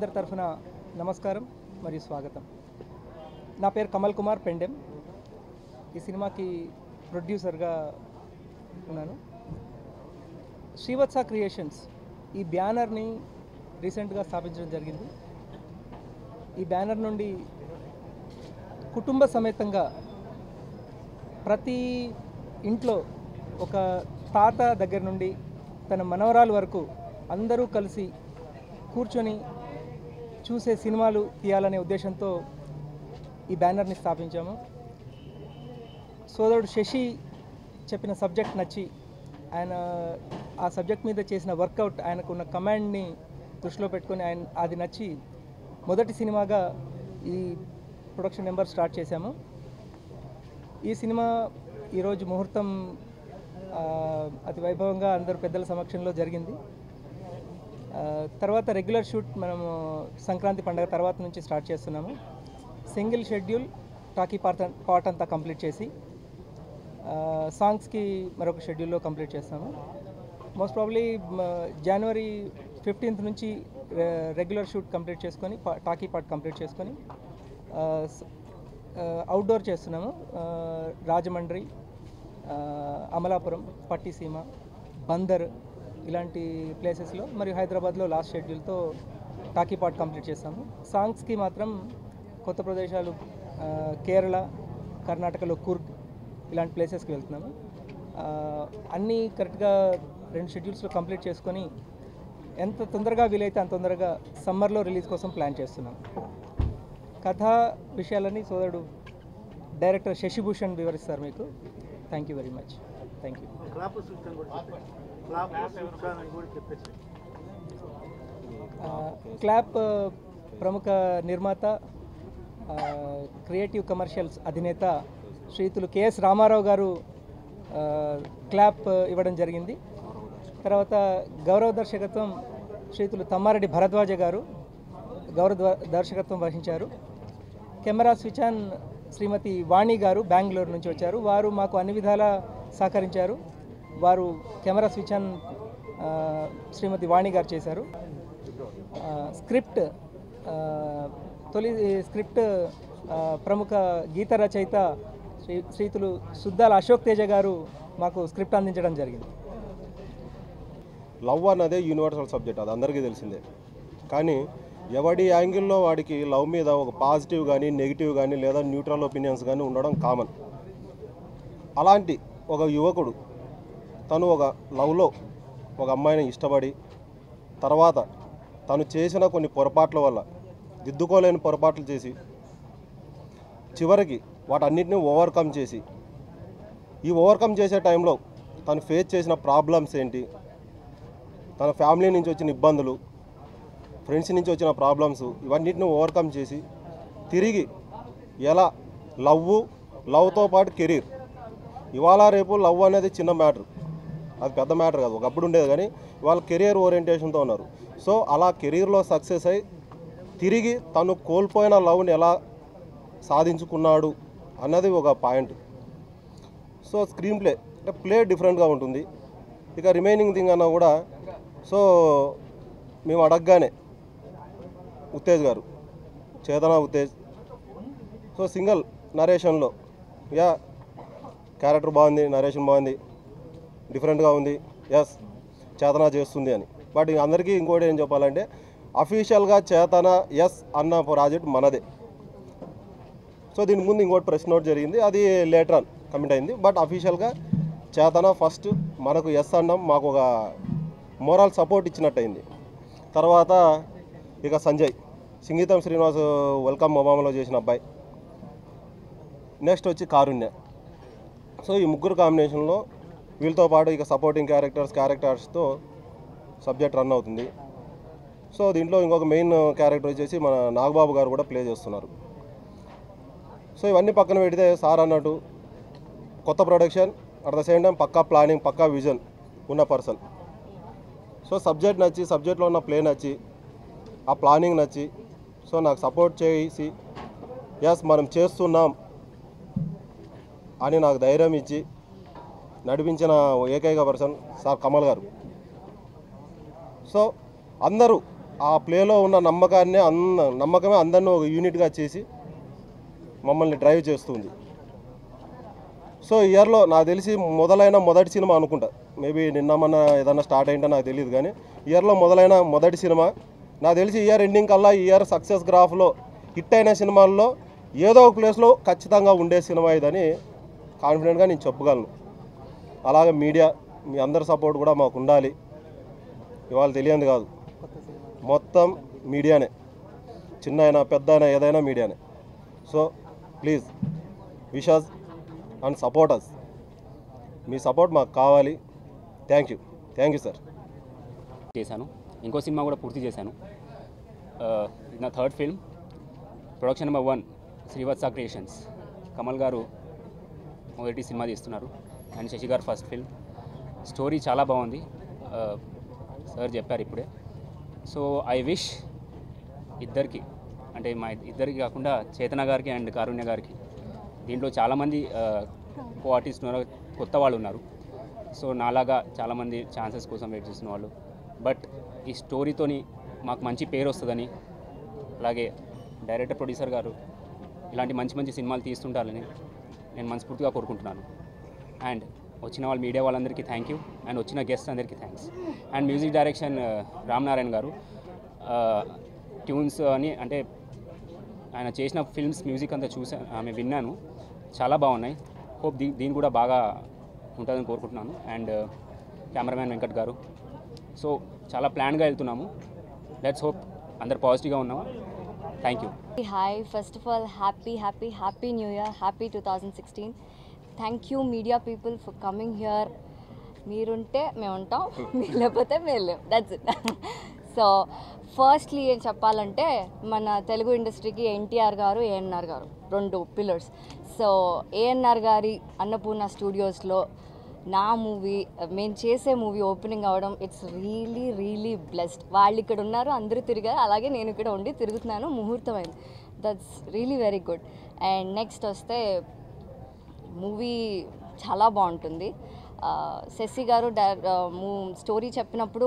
అందరి తరఫున నమస్కారం మరియు స్వాగతం నా పేరు కమల్ కుమార్ పెండెం ఈ సినిమాకి ప్రొడ్యూసర్గా ఉన్నాను శ్రీవత్స క్రియేషన్స్ ఈ బ్యానర్ని రీసెంట్గా స్థాపించడం జరిగింది ఈ బ్యానర్ నుండి కుటుంబ సమేతంగా ప్రతి ఇంట్లో ఒక తాత దగ్గర నుండి తన మనవరాలు వరకు అందరూ కలిసి కూర్చొని చూసే సినిమాలు తీయాలనే ఉద్దేశంతో ఈ బ్యానర్ని స్థాపించాము సోదరుడు శశి చెప్పిన సబ్జెక్ట్ నచ్చి ఆయన ఆ సబ్జెక్ట్ మీద చేసిన వర్కౌట్ ఆయనకు ఉన్న కమాండ్ని దృష్టిలో పెట్టుకొని ఆయన అది నచ్చి మొదటి సినిమాగా ఈ ప్రొడక్షన్ నెంబర్ స్టార్ట్ చేశాము ఈ సినిమా ఈరోజు ముహూర్తం ఆ, అతి వైభవంగా అందరు పెద్దల సమక్షంలో జరిగింది ఆ, తర్వాత రెగ్యులర్ షూట్ మనము సంక్రాంతి పండుగ తర్వాత నుంచి స్టార్ట్ చేస్తున్నాము single schedule talkie part part అంతా కంప్లీట్ చేసి ఆ, సాంగ్స్కి మరొక షెడ్యూల్లో కంప్లీట్ చేస్తాము మోస్ట్ ప్రాబ్లీ జనవరి ఫిఫ్టీన్త్ నుంచి రె- రెగ్యులర్ షూట్ కంప్లీట్ చేసుకొని పా- టాకీ పార్ట్ కంప్లీట్ చేసుకొని ఆ, స- ఆ, అవుట్డోర్ చేస్తున్నాము ఆ, రాజమండ్రి ఆ, అమలాపురం పట్టిసీమ బందర్ ఇలాంటి ప్లేసెస్లో మరియు హైదరాబాద్లో లాస్ట్ షెడ్యూల్తో టాకీ పార్ట్ కంప్లీట్ చేస్తాము సాంగ్స్కి మాత్రం కొత్త ప్రదేశాలు ఆ, కేరళ కర్ణాటకలో కూర్గ్ ఇలాంటి ప్లేసెస్కి వెళ్తున్నాము ఆ, అన్నీ కరెక్ట్గా రెండు షెడ్యూల్స్లో కంప్లీట్ చేసుకొని ఎంత తొందరగా వీలైతే అంత తొందరగా సమ్మర్లో రిలీజ్ కోసం ప్లాన్ చేస్తున్నాం కథా విషయాలన్నీ సోదరుడు డైరెక్టర్ శశిభూషణ్ వివరిస్తారు మీకు thank you very much thank you clap సూచన కూడా చెప్పండి క్లాప్ సూచన అని కూడా చెప్పేసి ఆ, క్లాప్ ఆ, ప్రముఖ నిర్మాత ఆ, క్రియేటివ్ కమర్షియల్స్ అధినేత శ్రీతులు కెఎస్ రామారావు గారు ఆ, క్లాప్ ఇవ్వడం జరిగింది తర్వాత గౌరవ దర్శకత్వం శ్రీతులు తమ్మారెడ్డి భరద్వాజ గారు గౌరవ ద- దర్శకత్వం వహించారు camera switch on Shrimati Vani garu Bengaluru నుంచి వచ్చారు వారు మాకు అన్ని విధాలా సహకరించారు వారు కెమెరా స్విచ్ ఆన్ ఆ, శ్రీమతి వాణి గారు చేశారు ఆ, స్క్రిప్ట్ ఆ, తొలి స్క్రిప్ట్ ఆ, ప్రముఖ గీత రచయిత శ్రీ శ్రీతులు సుద్దాల అశోక్ తేజ గారు మాకు స్క్రిప్ట్ అందించడం జరిగింది లవ్ అన్నదే యూనివర్సల్ సబ్జెక్ట్ అది అందరికీ తెలిసిందే కానీ ఎవడి యాంగిల్లో వాడికి లవ్ మీద ఒక పాజిటివ్ కానీ నెగిటివ్ కానీ లేదా న్యూట్రల్ ఒపీనియన్స్ కానీ ఉండడం కామన్ అలాంటి ఒక యువకుడు తను ఒక లవ్లో ఒక అమ్మాయిని ఇష్టపడి తర్వాత తను చేసిన కొన్ని పొరపాట్ల వల్ల దిద్దుకోలేని పొరపాట్లు చేసి చివరికి వాటన్నిటిని ఓవర్కమ్ చేసి ఈ ఓవర్కమ్ చేసే టైంలో తను ఫేస్ చేసిన ప్రాబ్లమ్స్ ఏంటి తన ఫ్యామిలీ నుంచి వచ్చిన ఇబ్బందులు ఫ్రెండ్స్ నుంచి వచ్చిన ప్రాబ్లమ్స్ ఇవన్నిటిని ఓవర్కమ్ చేసి తిరిగి ఎలా లవ్ లవ్తో పాటు కెరీర్ ఇవాళ రేపు లవ్ అనేది చిన్న మ్యాటర్ అది పెద్ద మ్యాటర్ కాదు ఒకప్పుడు ఉండేది కానీ ఇవాళ కెరియర్ ఓరియంటేషన్తో ఉన్నారు సో అలా కెరీర్లో సక్సెస్ అయి తిరిగి తను కోల్పోయిన లవ్ని ఎలా సాధించుకున్నాడు అన్నది ఒక పాయింట్ సో స్క్రీన్ ప్లే అంటే ప్లే డిఫరెంట్గా ఉంటుంది ఇక రిమైనింగ్ థింగ్ అన్నా కూడా సో మేము అడగగానే ఉత్తేజ్ గారు చేతన ఉత్తేజ్ సో సింగిల్ నరేషన్లో యా క్యారెక్టర్ బాగుంది నరేషన్ బాగుంది డిఫరెంట్గా ఉంది ఎస్ చేతన చేస్తుంది అని బట్ అందరికీ ఇంకోటి ఏం చెప్పాలంటే అఫీషియల్గా చేతన ఎస్ అన్న ప్రాజెక్ట్ మనదే సో దీని ముందు ఇంకోటి ప్రెస్ నోట్ జరిగింది అది లేటర్ ఆన్ కమిట్ అయింది బట్ అఫీషియల్గా చేతన ఫస్ట్ మనకు ఎస్ అన్నాం మాకు ఒక మోరల్ సపోర్ట్ ఇచ్చినట్టయింది తర్వాత ఇక సంజయ్ సంగీతం శ్రీనివాస్ వెల్కమ్ మొబామలో చేసిన అబ్బాయి నెక్స్ట్ వచ్చి కారుణ్య సో ఈ ముగ్గురు కాంబినేషన్లో వీళ్ళతో పాటు ఇక సపోర్టింగ్ క్యారెక్టర్స్ క్యారెక్టర్స్తో సబ్జెక్ట్ రన్ అవుతుంది సో దీంట్లో ఇంకొక మెయిన్ క్యారెక్టర్ వచ్చేసి మన నాగబాబు గారు కూడా ప్లే చేస్తున్నారు సో ఇవన్నీ పక్కన పెడితే సార్ అన్నట్టు కొత్త production at the same time పక్కా ప్లానింగ్ పక్కా విజన్ ఉన్న పర్సన్ సో సబ్జెక్ట్ నచ్చి సబ్జెక్ట్లో ఉన్న ప్లే నచ్చి ఆ ప్లానింగ్ నచ్చి సో నాకు సపోర్ట్ చేసి ఎస్ మనం చేస్తున్నాం అని నాకు ధైర్యం ఇచ్చి నడిపించిన ఏకైక పర్సన్ సార్ కమల్ గారు సో అందరూ ఆ ప్లేలో ఉన్న నమ్మకాన్ని అంద నమ్మకమే అందరినీ ఒక యూనిట్గా చేసి మమ్మల్ని డ్రైవ్ చేస్తుంది సో ఇయర్లో నాకు తెలిసి మొదలైన మొదటి సినిమా అనుకుంటా మేబీ నిన్న మొన్న ఏదన్నా స్టార్ట్ అయిందో నాకు తెలియదు కానీ ఇయర్లో మొదలైన మొదటి సినిమా నాకు తెలిసి ఇయర్ ఎండింగ్ కల్లా ఈ ఇయర్ సక్సెస్ గ్రాఫ్లో హిట్ అయిన సినిమాల్లో ఏదో ఒక ప్లేస్లో ఖచ్చితంగా ఉండే సినిమా ఇదని కాన్ఫిడెంట్గా నేను చెప్పగలను అలాగే మీడియా మీ అందరి సపోర్ట్ కూడా మాకు ఉండాలి ఇవాళ తెలియంది కాదు మొత్తం మీడియానే చిన్న అయినా పెద్ద అయినా ఏదైనా మీడియానే so please wishes and support us మీ సపోర్ట్ మాకు కావాలి thank you thank you sir చేశాను ఇంకో సినిమా కూడా పూర్తి చేశాను ఆ, ఇది నా third film production number one Srivatsa creations Kamal గారు మొదటి సినిమా తీస్తున్నారు అండ్ శశి గారు ఫస్ట్ ఫిల్మ్ స్టోరీ చాలా బాగుంది ఆ, సార్ చెప్పారు ఇప్పుడే సో ఐ విష్ ఇద్దరికి అంటే మా ఇద్దరికి కాకుండా చేతన గారికి అండ్ కారుణ్య గారికి దీంట్లో చాలామంది కో ఆర్టిస్ట్ ఉన్నారు కొత్త వాళ్ళు ఉన్నారు సో నాలాగా చాలామంది ఛాన్సెస్ కోసం వెయిట్ చేస్తున్న వాళ్ళు బట్ ఈ స్టోరీతోని మాకు మంచి పేరు వస్తుందని అలాగే డైరెక్టర్ ప్రొడ్యూసర్ గారు ఇలాంటి మంచి మంచి సినిమాలు తీస్తుంటారని నేను మనస్ఫూర్తిగా కోరుకుంటున్నాను అండ్ వచ్చిన వాళ్ళ మీడియా వాళ్ళందరికీ థ్యాంక్ యూ అండ్ వచ్చిన గెస్ట్ అందరికీ thanks and music direction Ram Narayana గారు ట్యూన్స్ అని అంటే ఆయన చేసిన ఫిల్మ్స్ మ్యూజిక్ అంతా చూసా ఆమె విన్నాను చాలా బాగున్నాయి హోప్ దీ దీని కూడా బాగా ఉంటుందని కోరుకుంటున్నాను అండ్ కెమెరామ్యాన్ వెంకట్ గారు సో చాలా ప్లాన్గా వెళ్తున్నాము లెట్స్ హోప్ అందరు పాజిటివ్గా ఉన్నాము thank you Hi, first of all, happy, happy, happy New Year, happy 2016. Thank you, media people, for coming here. మీరుంటే మేము ఉంటాం మీరు లేకపోతే మేము లేవు దట్స్ ఇట్ సో ఫస్ట్లీ ఏం చెప్పాలంటే మన తెలుగు ఇండస్ట్రీకి ఎన్టీఆర్ గారు ఏఎన్ఆర్ గారు రెండు పిల్లర్స్ సో ఏఎన్ఆర్ గారి అన్నపూర్ణ స్టూడియోస్లో నా మూవీ మేము చేసే మూవీ ఓపెనింగ్ అవ్వడం ఇట్స్ రియలీ రియలీ బ్లెస్డ్ వాళ్ళు ఇక్కడ ఉన్నారు అందరూ తిరిగారు అలాగే నేను ఇక్కడ ఉండి తిరుగుతున్నాను ముహూర్తం అయింది that's really very good and next వస్తే మూవీ చాలా బాగుంటుంది ఆ, శశి గారు స్టోరీ చెప్పినప్పుడు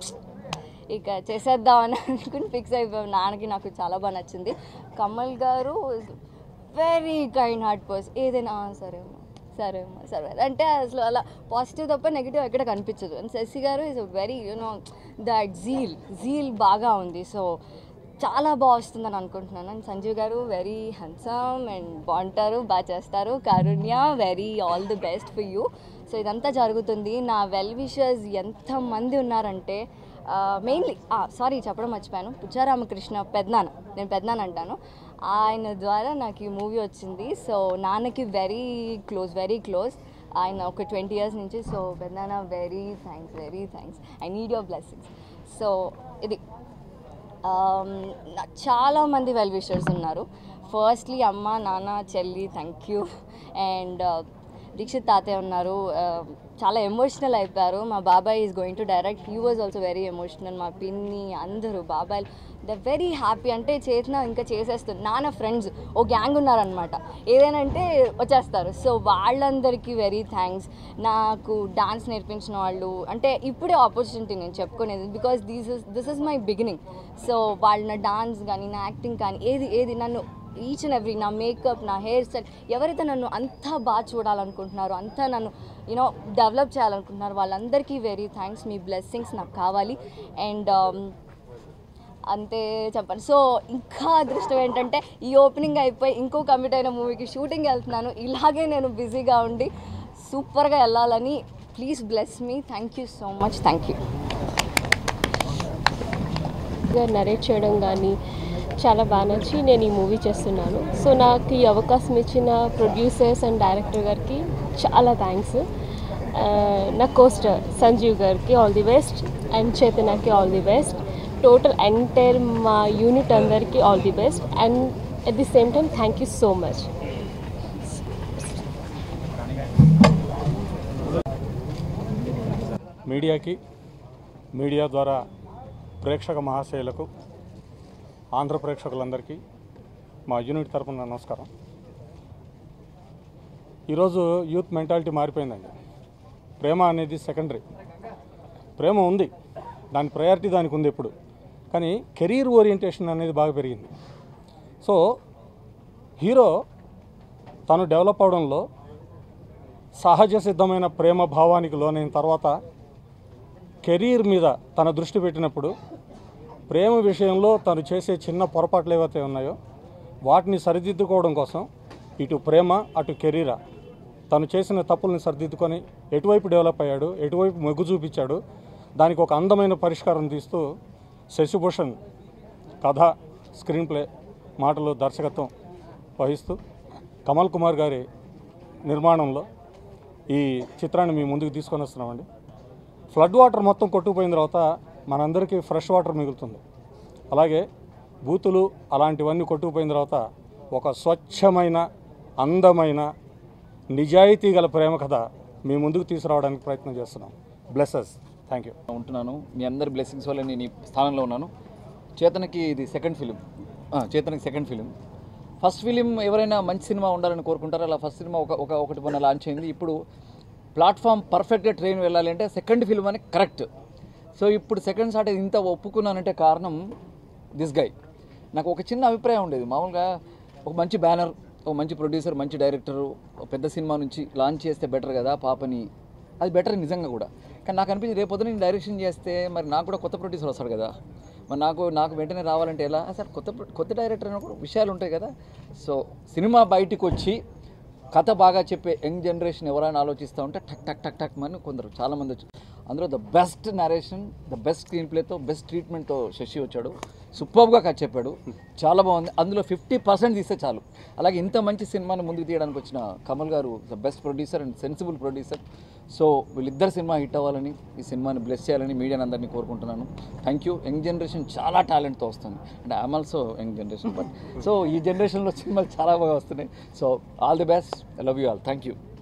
ఇక చేసేద్దామని అనుకుని ఫిక్స్ అయిపోయాం నాన్నకి నాకు చాలా బాగా నచ్చింది కమల్ గారు వెరీ కైండ్ హార్ట్ పర్సన్ ఏదైనా "ఆ, సరే అమ్మా సరే అమ్మా సరే అంటే అసలు అలా పాజిటివ్ తప్ప నెగిటివ్ ఎక్కడ కనిపించదు అండ్ శశి గారు is very you know that zeal zeal బాగా ఉంది సో చాలా బాగా వస్తుందని అనుకుంటున్నాను అండ్ సంజీవ్ గారు వెరీ హ్యాండ్సమ్ అండ్ బాగుంటారు బాగా చేస్తారు Karunya very all the best for you so ఇదంతా జరుగుతుంది నా వెల్ విషర్స్ ఎంతమంది ఉన్నారంటే మెయిన్లీ సారీ చెప్పడం మర్చిపోయాను పుచ్చారామకృష్ణ పెద్దనాన్న నేను పెద్దనాన్న అంటాను ఆయన ద్వారా నాకు ఈ మూవీ వచ్చింది సో నాన్నకి వెరీ క్లోజ్ వెరీ క్లోజ్ ఆయన ఒక ట్వంటీ ఇయర్స్ నుంచి సో పెద్దనాన్న very thanks very thanks I need your blessings so ఇది Um, నా- చాలా మంది వెల్ విషర్స్ ఉన్నారు ఫస్ట్లీ అమ్మ నాన్న చెల్లి థ్యాంక్ యూ అండ్ దీక్షిత్ తాతయ్య ఉన్నారు Uh, చాలా ఎమోషనల్ అయిపోయారు మా బాబాయ్ is going to direct he was also very emotional మా పిన్ని అందరూ బాబాయ్ ద వెరీ హ్యాపీ అంటే చేసిన ఇంకా చేసేస్తుంది నాన్న ఫ్రెండ్స్ ఓ గ్యాంగ్ ఉన్నారనమాట ఏదైనా అంటే వచ్చేస్తారు సో వాళ్ళందరికీ వెరీ థ్యాంక్స్ నాకు డాన్స్ నేర్పించిన వాళ్ళు అంటే ఇప్పుడే ఆపర్చునిటీ నేను చెప్పుకునేది because this is this is my beginning so వాళ్ళ నా డాన్స్ కానీ నా యాక్టింగ్ కానీ ఏది ఏది నన్ను ఈచ్ అండ్ ఎవ్రీ నా మేకప్ నా హెయిర్ స్టైల్ ఎవరైతే నన్ను అంతా బాగా చూడాలనుకుంటున్నారో అంతా నన్ను యూనో డెవలప్ చేయాలనుకుంటున్నారో వాళ్ళందరికీ వెరీ థ్యాంక్స్ మీ బ్లెస్సింగ్స్ నాకు కావాలి అండ్ అంతే చెప్పండి సో ఇంకా అదృష్టం ఏంటంటే ఈ ఓపెనింగ్ అయిపోయి ఇంకో కమిట్ అయిన మూవీకి షూటింగ్ వెళ్తున్నాను ఇలాగే నేను బిజీగా ఉండి సూపర్గా వెళ్ళాలని please bless me thank you so much thank you గా నరేట్ చేయడం కానీ చాలా బాగా నచ్చి నేను ఈ మూవీ చేస్తున్నాను సో నాకు ఈ అవకాశం ఇచ్చిన ప్రొడ్యూసర్స్ అండ్ డైరెక్టర్ గారికి చాలా థ్యాంక్స్ నా కోస్టర్ సంజీవ్ గారికి ఆల్ ది బెస్ట్ అండ్ చేతనకి all the best total entire మా యూనిట్ అందరికీ all the best and at the same time thank you so much మీడియాకి మీడియా ద్వారా ప్రేక్షక మహాశయులకు ఆంధ్ర ప్రేక్షకులందరికీ మా యూనిట్ తరపున నమస్కారం ఈరోజు యూత్ మెంటాలిటీ మారిపోయిందండి ప్రేమ అనేది సెకండరీ ప్రేమ ఉంది దాని ప్రయారిటీ దానికి ఉంది ఇప్పుడు కానీ కెరీర్ ఓరియంటేషన్ అనేది బాగా పెరిగింది సో హీరో తను డెవలప్ అవడంలో సహజ సిద్ధమైన ప్రేమ భావానికి లోనైన తర్వాత కెరీర్ మీద తన దృష్టి పెట్టినప్పుడు ప్రేమ విషయంలో తను చేసే చిన్న పొరపాట్లు ఏవైతే ఉన్నాయో వాటిని సరిదిద్దుకోవడం కోసం ఇటు ప్రేమ అటు కెరీరా తను చేసిన తప్పుల్ని సరిదిద్దుకొని ఎటువైపు డెవలప్ అయ్యాడు ఎటువైపు మొగ్గు చూపించాడు దానికి ఒక అందమైన పరిష్కారం తీస్తూ శశిభూషణ్ కథ స్క్రీన్ ప్లే మాటలు దర్శకత్వం వహిస్తూ కమల్ కుమార్ గారి నిర్మాణంలో ఈ చిత్రాన్ని మీ ముందుకు తీసుకొని వస్తున్నామండి ఫ్లడ్ వాటర్ మొత్తం కొట్టుకుపోయిన తర్వాత మనందరికీ ఫ్రెష్ వాటర్ మిగులుతుంది అలాగే బూతులు అలాంటివన్నీ కొట్టుకుపోయిన తర్వాత ఒక స్వచ్ఛమైన అందమైన నిజాయితీ గల ప్రేమ కథ మీ ముందుకు తీసుకురావడానికి ప్రయత్నం చేస్తున్నాం బ్లెస్సెస్ థ్యాంక్ యూ ఉంటున్నాను మీ అందరి బ్లెస్సింగ్స్ వల్ల నేను ఈ స్థానంలో ఉన్నాను చేతనకి ఇది సెకండ్ ఫిలిం చేతనకి సెకండ్ ఫిలిం ఫస్ట్ ఫిలిం ఎవరైనా మంచి సినిమా ఉండాలని కోరుకుంటారో అలా ఫస్ట్ సినిమా ఒక ఒక ఒకటి మొన్న లాంచ్ అయింది ఇప్పుడు ప్లాట్ఫామ్ పర్ఫెక్ట్గా ట్రైన్ వెళ్ళాలి అంటే సెకండ్ ఫిలిం అని కరెక్ట్ సో ఇప్పుడు సెకండ్ స్టార్ట్ ఇంత ఒప్పుకున్నానంటే కారణం దిస్ గై నాకు ఒక చిన్న అభిప్రాయం ఉండేది మామూలుగా ఒక మంచి బ్యానర్ ఒక మంచి ప్రొడ్యూసర్ మంచి డైరెక్టర్ పెద్ద సినిమా నుంచి లాంచ్ చేస్తే బెటర్ కదా పాపని అది బెటర్ నిజంగా కూడా కానీ నాకు అనిపించింది రేపు పొద్దున నేను డైరెక్షన్ చేస్తే మరి నాకు కూడా కొత్త ప్రొడ్యూసర్ వస్తాడు కదా మరి నాకు నాకు వెంటనే రావాలంటే ఎలా సార్ కొత్త ప్రొ- కొత్త డైరెక్టర్ అయినా కూడా విషయాలు ఉంటాయి కదా సో సినిమా బయటికి వచ్చి కథ బాగా చెప్పే యంగ్ జనరేషన్ ఎవరైనా ఆలోచిస్తూ ఉంటే టక్ టక్ టక్ టక్ అని కొందరు చాలామంది వచ్చి అందులో the best narration the best screen ప్లేతో బెస్ట్ ట్రీట్మెంట్తో శశి వచ్చాడు సూపర్గా కథ చెప్పాడు చాలా బాగుంది అందులో ఫిఫ్టీ పర్సెంట్ తీస్తే చాలు అలాగే ఇంత మంచి సినిమాని ముందుకు తీయడానికి వచ్చిన కమల్ గారు the best producer and sensible producer so వీళ్ళిద్దరు సినిమా హిట్ అవ్వాలని ఈ సినిమాని బ్లెస్ చేయాలని మీడియాని అందరినీ కోరుకుంటున్నాను థ్యాంక్ యూ యంగ్ జనరేషన్ చాలా టాలెంట్తో వస్తుంది అంటే I'm also young generation but so ఈ జనరేషన్లో సినిమాలు చాలా బాగా వస్తున్నాయి so all the best I love you all thank you